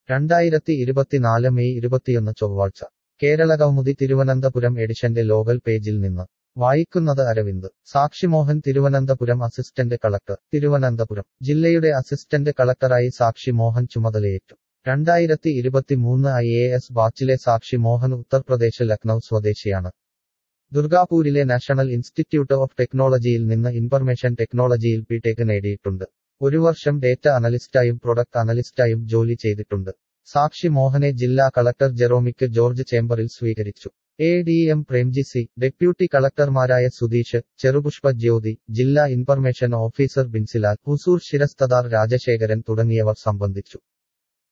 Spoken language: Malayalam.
രണ്ടായിരത്തി ഇരുപത്തിനാല് മെയ് ഇരുപത്തിയൊന്ന് ചൊവ്വാഴ്ച കേരള കൗമുദി തിരുവനന്തപുരം എഡിഷന്റെ ലോകൽ പേജിൽ നിന്ന് വായിക്കുന്നത് അരവിന്ദ് സാക്ഷിമോഹൻ തിരുവനന്തപുരം അസിസ്റ്റന്റ് കളക്ടർ തിരുവനന്തപുരം ജില്ലയുടെ അസിസ്റ്റന്റ് കളക്ടറായി സാക്ഷി മോഹൻ ചുമതലയേറ്റു രണ്ടായിരത്തി ഇരുപത്തിമൂന്ന് ഐ എ എസ് ബാച്ചിലെ സാക്ഷി മോഹൻ ഉത്തർപ്രദേശ് ലക്നൌ സ്വദേശിയാണ് ദുർഗാപൂരിലെ നാഷണൽ ഇൻസ്റ്റിറ്റ്യൂട്ട് ഓഫ് ടെക്നോളജിയിൽ നിന്ന് ഇൻഫർമേഷൻ ടെക്നോളജിയിൽ ബി ടെക് നേടിയിട്ടുണ്ട് ഒരു വർഷം ഡേറ്റ അനലിസ്റ്റായും പ്രൊഡക്ട് അനലിസ്റ്റായും ജോലി ചെയ്തിട്ടുണ്ട് സാക്ഷി മോഹനെ ജില്ലാ കളക്ടർ ജെറോമിക്ക് ജോർജ് ചേംബറിൽ സ്വീകരിച്ചു A D M Premji C deputy കളക്ടർമാരായ സുധീഷ് ചെറുപുഷ്പ ജ്യോതി ജില്ലാ ഇൻഫർമേഷൻ ഓഫീസർ ബിൻസിലാൽ ഹുസൂർ ശിരസ്തദാർ രാജശേഖരൻ തുടങ്ങിയവർ സംബന്ധിച്ചു